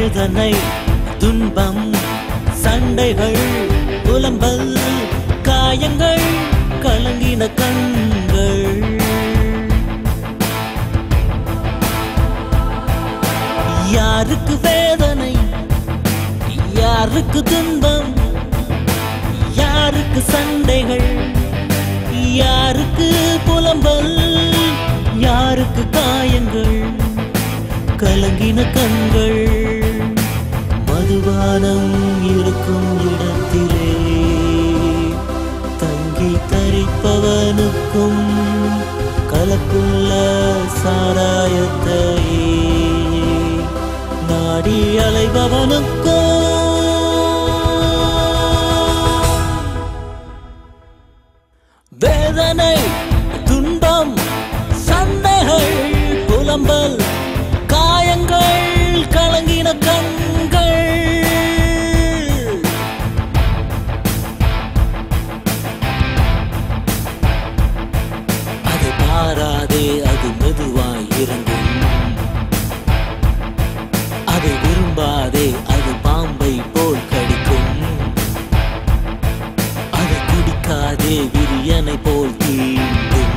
வேதனை துன்பம் சண்டைகள் புலம்பல் காயங்கள் கலங்கின கண்கள் யாருக்கு வேதனை யாருக்கு துன்பம் யாருக்கு சண்டைகள் யாருக்கு புலம்பல் யாருக்கு காயங்கள் கலங்கின கண்கள் மதுபானம் இருக்கும் இடத்திலே தங்கி தரிப்பவனுக்கும் கலப்புள்ள சாராயத்தையே நாடி அலைபவனுக்கும் வேதனை துன்பம் சண்டைகள் புலம்பல் காயங்கள் கலங்கின கண்கள் அதை பாராதே அது மெதுவாய் இறங்கும் அதை விரும்பாதே அது பாம்பை போல் கடிக்கும் அதை குடிக்காதே விரியனை போல் தீண்டும்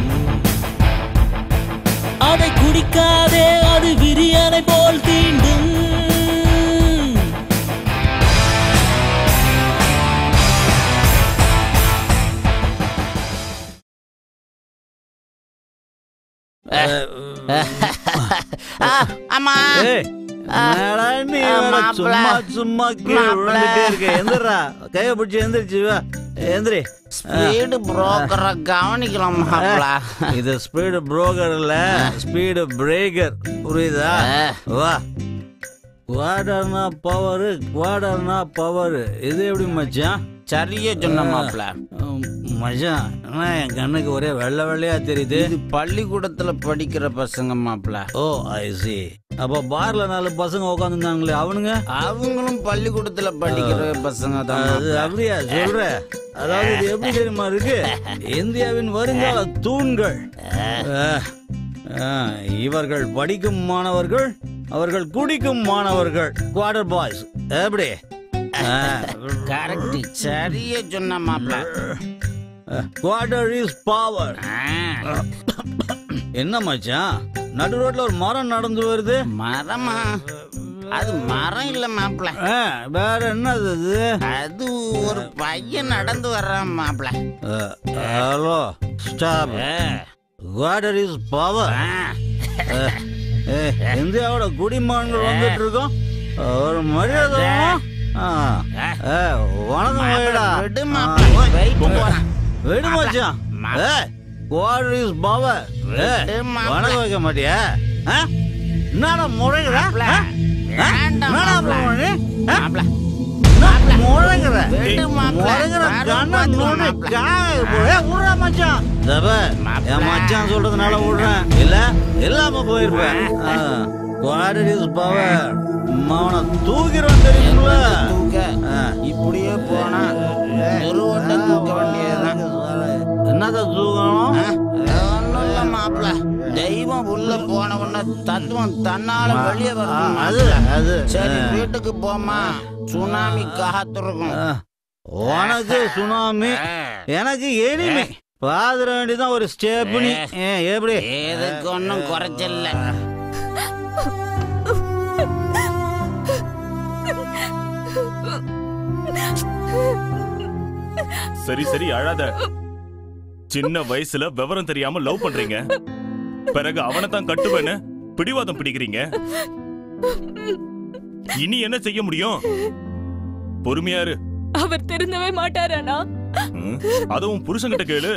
அதை குடிக்காதே அது விரியனை போல் தீண்டும் அம்மா ஏய், என்னடா நீ ஆ, வேற மாப்ள. சும்மா சும்மா கீழே மாப்ள. விழுந்துட்டே இருக்க எந்திரா கைய பிடிச்சி எந்திரிச்சு வா எந்திரி ஸ்பீடு புரோக்கரை கவனிக்கலாம் மாப்ள இது ஸ்பீடு புரோக்கர் இல்ல ஸ்பீடு பிரேக்கர் புரியுதா வா குவாடர்னா பவர் குவாடர்னா பவர் இது எப்படி மச்சான் சரியா சொன்ன மாப்ள உம், மச்சான் என்ன என் கண்ணுக்கு ஒரே வெள்ளை வெள்ளையா தெரியுது இது பள்ளிக்கூடத்துல படிக்கிற பசங்க மாப்ள ஓ ஐ சி அப்ப பார்ல நாலு பசங்க உட்காந்துருந்தாங்களே அவனுங்க அவங்களும் பள்ளிக்கூடத்துல படிக்கிற பசங்க தான் அது அப்படியா சொல்ற அதாவது இது எப்படி தெரியுமா இருக்கு இந்தியாவின் வருங்கால தூண்கள் அஹ், அஹ், இவர்கள் படிக்கும் மாணவர்கள் அவர்கள் குடிக்கும் மாணவர்கள் குவார்டர் பாய்ஸ் எப்படி கரெக்ட் சரியா சொன்ன மாப்ள குவார்டர் இஸ் பவர் என்ன மச்சான் நடு ரோட்ல ஒரு மரம் நடந்து வருது மரமா அது மரம் இல்ல மாப்ள அஹ், வேற என்னது அது அது ஒரு பையன் நடந்து வர்றான் மாப்ள ah, hello stop quarter is power ah, ஏய், இந்தியாவோட குடிமகன்கள் வந்துட்டு இருக்கோம் ஒரு மரியாதை வேணுமா? ஆ. ஏய், வணக்கம் வைடா விடு மாப்ள வெயிட் போறான் வெடு மச்சான் மாப்ள. ஏய், குவார்டர் இஸ் பவர் ஏய், விடு மாப்ள. வணக்கம் வைக்க மாட்டியா ஆ? என்னடா முறைகிற மாப்ள. ஆ? ஆ? வேண்டாம் என்னடா மாப்ள. முறை? ஆ? மாப்ள என்ன முறைகிற விடு மாப்ள. முறைகிற வரும் கண்ணை பாத்துக்கலாம் நோண்டி மாப்ள. காய போய் ஏய், விட்றா மச்சான் தப மாப்ள. என் மச்சான் சொல்றதுனால விடுறேன் இல்ல இல்லாம போயிருப்பேன் குவார்டர் இஸ் பவர் அவனை தூக்கிறோம் தெரியுங்களா தூக்க ஆ. இப்படியே போனா தெருவோட்ட தூக்க வேண்டியதுதான் என்னத தூக்கணும் ஒண்ணும் இல்ல மாப்பிள தெய்வம் உள்ள போன உடனே தத்துவம் தன்னால வெளியே ஆ, வரும் அது அது சரி ஆ. வீட்டுக்கு போமா சுனாமி காத்திருக்கும் ஆ. உனக்கு சுனாமி எனக்கு எனிமி பாதிர வேண்டியதான் ஒரு ஸ்டெப்னி ஏ, எப்படி ஏதுக்கு ஒன்றும் குறைச்சல்ல சரி சரி அழாத சின்ன வயசுல விவரம் தெரியாம லவ் பண்றீங்க பிறகு அவனை தான் கட்டுவேன்னு பிடிவாதம் பிடிக்கிறீங்க இனி என்ன செய்ய முடியும் பொறுமையா இரு அவர் திருந்தவே மாட்டாரானா ம், அதுவும் புருஷன்கிட்ட கேளு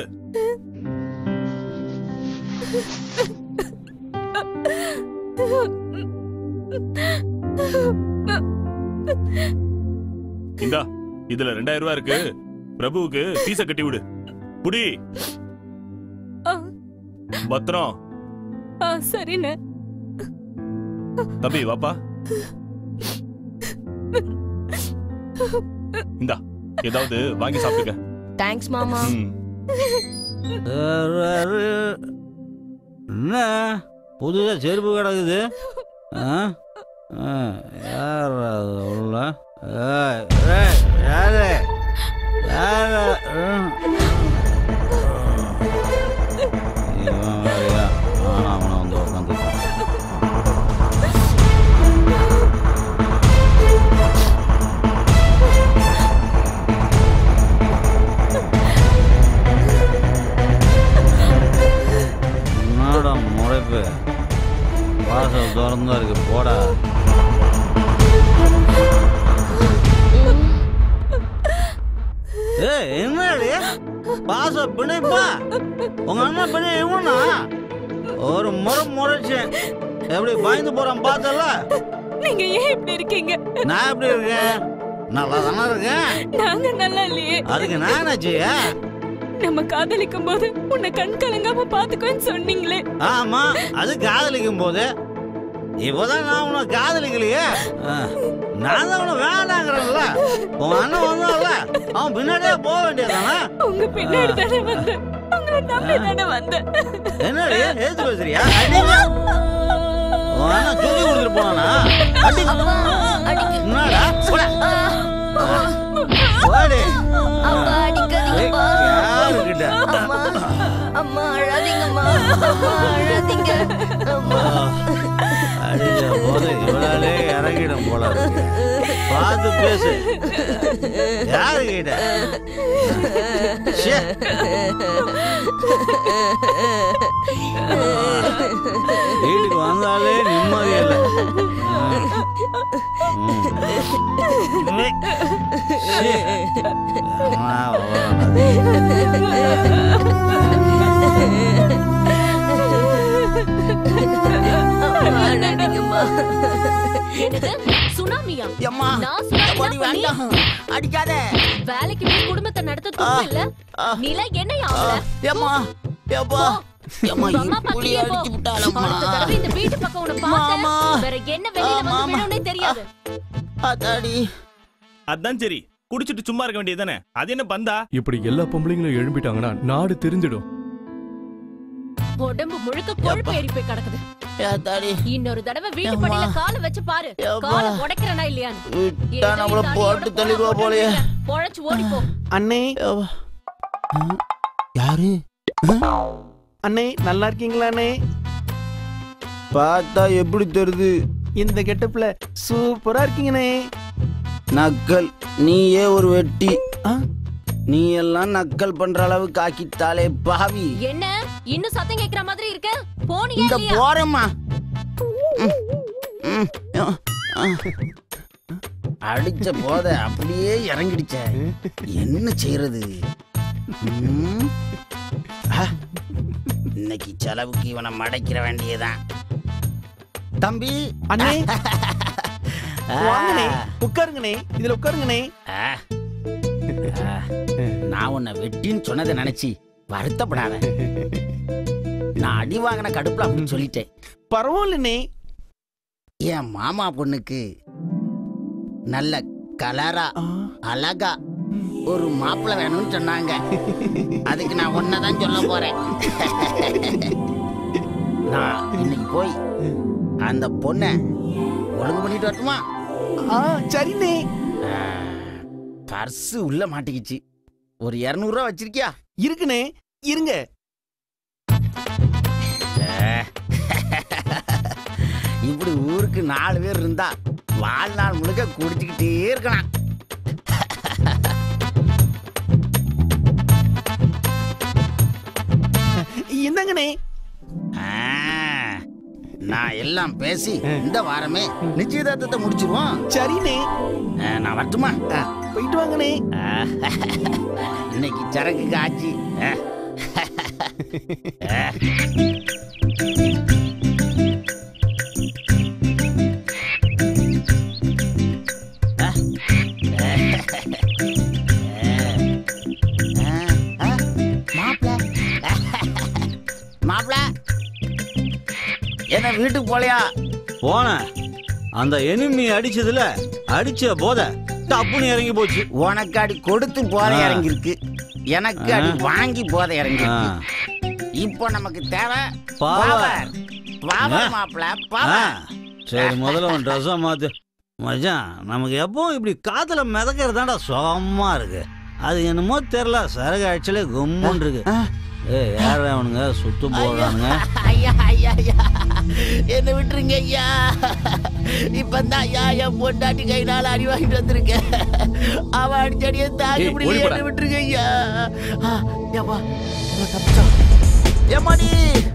இந்தா இதுல ரெண்டாயிரம் ரூபாய் இருக்கு பிரபுவுக்கு பீச கட்டி விடு புடி ஆ, பத்திரம் ஆ, சரிண்ணே தம்பி வாப்பா இந்தா ஏதாவது வாங்கி சாப்பிட்டுக்க தேங்க்ஸ் மாமா ம். என்ன புதுசா செருப்பு கிடக்குது ஆ? ஆ, யார் அது உள்ள ஏய், ஏய், யாரு யாரு ம். இவன் வேறயா நானும் அவனை வந்து உட்காந்துட்டான் என்னடா முறைப்பு வாசல் திறந்தா இருக்கு போடா ஏய் என்னடி பாச பிணைப்பா உங்க அண்ணன் பிணை இவனா ஒரு முறை முறைச்சேன் எப்படி பயந்து போறான் பார்த்தல நீங்க ஏன் இப்படி இருக்கீங்க நான் எப்படி இருக்கேன் நல்லா தானே இருக்கேன் நாங்க நல்லா இல்லையே அதுக்கு நான் என்ன செய்ய நம்ம காதலிக்கும் போது உன்னை கண் கலங்காம பாத்துக்கோன்னு சொன்னீங்களே ஆமா அது காதலிக்கும் போது இப்போதான் நான் உன்னை காதலிக்கலையே ஆ, நான் தான் உன்னை வேண்டாங்கிறேன்ல உன் அண்ணன் வந்தான்ல அவன் பின்னாடியே போக வேண்டியதானே உங்க பின்னாடி தானே வந்தேன் உங்களை நம்பி தானே வந்தேன் என்னடி ஏத்து பேசுறியா அடிங்க. உன் அண்ணன் சொல்லி கொடுத்துட்டு போனானா அடி என்னடா போடா. போடி. அம்மா ஏய், அடிக்காதீங்கப்பா யாருக்கிட்ட அம்மா அம்மா அழாதீங்கம்மா அம்மா அழாதீங்க அம்மா அடிச்ச போது இவளாலே இறங்கிடும் போல இருக்கு பார்த்து பேசு யாருக்கிட்ட ஷே. வீட்டுக்கு வந்தாலே நிம்மதி இல்லை அம்மா அழாதீங்கம்மா என்னது சுனாமியா எம்மா நான் சுனாமி அடி தான் பண்ணி வேண்டாம் அடிக்காத வேலைக்கு போய் குடும்பத்தை நடத்த துப்பு இல்ல ஆ. நீல என்ன ஆவல ஏம்மா ஏப்பா ஏம்மா உங்க அம்மா இப்படி பக்கத்துலயே போ. அடிச்சு விட்டாளம்மா அடுத்த தடவை இந்த வீட்டு பக்கம் உன்னை மாமா. பார்த்தேன் வேற என்ன வெளியில வந்து மாமா. விழும்னே தெரியாது அத்தாடி அதான் சரி குடிச்சிட்டு சும்மா இருக்க வேண்டியதுதானே அது என்ன பந்தா இப்படி எல்லா பொம்பளைங்களும் எழும்பிட்டாங்கன்னா நாடு தெரிஞ்சிடும் உடம்பு முழுக்க கொழுப்பு ஏறி போய் கிடக்குது அத்தாடி இன்னொரு தடவை வீட்டு ஏம்மா. படியில கால வச்சு பாரு ஏம்மா. கால உடைக்கிறனா இல்லையான்னு விட்டா நம்மள போட்டு தள்ளிடுவா போலயே பொழைச்சு ஓடி போ அண்ணே ஏப்பா. ம், யாரு அண்ணே நல்லா இருக்கீங்களா அண்ணே பார்த்தா எப்படி தெரியுது இந்த கெட்டப்ல சூப்பரா இருக்கீங்கண்ணே நக்கல் நீயே ஒரு வெட்டி ஆ? நீ எல்லாம் நக்கல் பண்ற அளவுக்கு ஆக்கித்தாலே பாவி என்ன இன்னும் சத்தம் கேக்குற மாதிரி இருக்கு போனியா இந்த இல்லையா போறேம்மா ம், ம், ஆ, ஆ. அடிச்ச போத அப்படியே இறங்கிடுச்ச என்ன செய்யறது ம்? ஆ, இன்னைக்கு செலவுக்கு இவனை மடைக்கிற வேண்டியதுதான் தம்பி அண்ணே ஆ. வாங்கண்ணே உட்காருங்கண்ணே இதுல உட்காருங்கண்ணே ஆ. ஆ. நான் உன்னை வெட்டின்னு சொன்னதை நினைச்சு வருத்தப்படாத நான் அடி வாங்கின கடுப்புல அப்படி சொல்லிட்டேன் பரவாயில்லண்ணே என் மாமா பொண்ணுக்கு நல்ல கலரா ஆ, அழகா ஒரு மாப்பிள்ளை வேணும்னு சொன்னாங்க அதுக்கு நான் ஒன்னதான் சொல்ல போறேன் நான் இன்னைக்கு போய் அந்த பொண்ணை ஒழுங்கு பண்ணிட்டு வரட்டுமா ஆ சரிண்ணே பர்ஸு உள்ள மாட்டிக்கிச்சு ஒரு இரநூறுவா வச்சிருக்கியா இருக்குண்ணே இருங்க இப்படி ஊருக்கு நாலு பேர் இருந்தா வாழ்நாள் முழுக்க குடிச்சுக்கிட்டே இருக்கலாம் இந்தாங்கண்ணே ஆ, நான் எல்லாம் பேசி இந்த வாரமே நிச்சயதார்த்தத்தை முடிச்சிருவோம் சரிண்ணே ஆ, நான் வரட்டுமா ஆ, போயிட்டு வாங்கண்ணே ஆ, இன்னைக்கு சரக்கு காய்ச்சி ஆ. ஆ. ஆ. ஆ. ஆ. மாப்ள மாப்ள என்ன வீட்டுக்கு போலையா போனேன் அந்த எனிமி அடிச்சதுல அடிச்ச போத டப்புன்னு இறங்கி போச்சு உனக்கு அடி கொடுத்து போதை ஆ. இறங்கிருக்கு எனக்கு அடி ஆ. வாங்கி போதை ஆ, இறங்கிருக்கு இப்போ நமக்கு தேவை Power. பவர் பவர் ஆ. மாப்பிள ஆ, பவர் சரி முதல்ல உன் ட்ரெஸ்ஸை மாத்து மச்சான் நமக்கு எப்பவும் இப்படி காத்துல மிதக்கிறதாண்டா சுகமா இருக்கு அது என்னமோ தெரியல சரகு ஆக்சுவலி கும்முன்னு இருக்கு ஏய் யார் அவனுங்க சுத்து போடுறானுங்க ஐயா ஐயா ஐயா என்ன விட்டுருங்க ஐயா இப்பதான் ஐயா என் பொண்டாட்டி கையினால அடி வாங்கிட்டு வந்திருக்கேன் அவன் அடிச்சடியே தாங்க ஏய், முடியல ஓடிப்போடா. என்ன விட்டுருங்க ஐயா ஆ, ஏப்பா இவன் தப்பிச்சான் ஏமாடி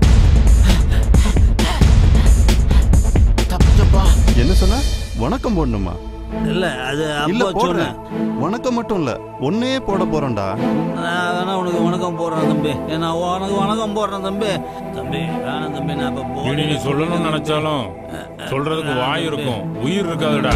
தப்பிச்சப்பா என்ன சொன்ன வணக்கம் போடணுமா இல்ல அது இல்ல அப்போ சொன்னேன் போடுறேன் வணக்கம் மட்டும் இல்ல ஒன்னே போட போறேன்டா நான் வேணா உனக்கு வணக்கம் போடுறேன் தம்பி நான் உனக்கு வணக்கம் போடுறேன் தம்பி தம்பி வேணாம் தம்பி நான் இப்ப இனி நீ போறேன் சொல்லணும்னு நினைச்சாலும் சொல்றதுக்கு வாய் இருக்கும் உயிர் இருக்காதுடா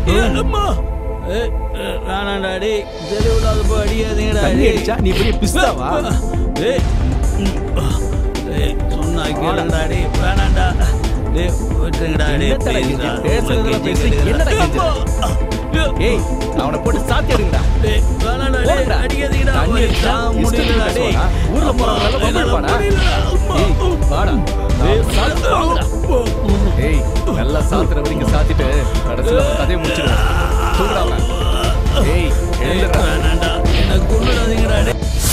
வேணாண்டா டே தெளிவில்லாத போய் அடிக்காதீங்கடா தண்ணி டேய். அடிச்சா நீ பெரிய பிஸ்தாவா டேய் டேய் சொன்னா கேளுங்கடா டேய் வேணாண்டா டேய் விட்டுருங்கடா டேய் என்னத்தடா please இது? டா. பேசுறதெல்லாம் உங்களுக்கு பேசி கேக்குதுடா. என்னடா கெஞ்சுற? ஏய் அவனை போட்டு சாத்தி எடுங்கடா டேய் வேணாண்டா டேய் போடுடா. அடிக்காதீங்கடா தண்ணி போய் அடிச்சா நான் இஷ்டத்துக்கு முடியலடா டேய் பேசுவானா? ஊர்ல போறவங்க எல்லாம் என்னால பம்பு எடுப்பானா? முடியலடா. அம்மா. ஏய் வாடா டேய், நான் சாத்து வாங்கடா. ஏய் நல்லா சாத்துற வரைக்கும் சாத்திட்டு கடைசியில அவன் கதையை முடிச்சிடுவேன் சொல்றா அவன். ஏய் எழுந்துடா வேணாண்டா என்ன கொண்டுடாதீங்கடா டேய்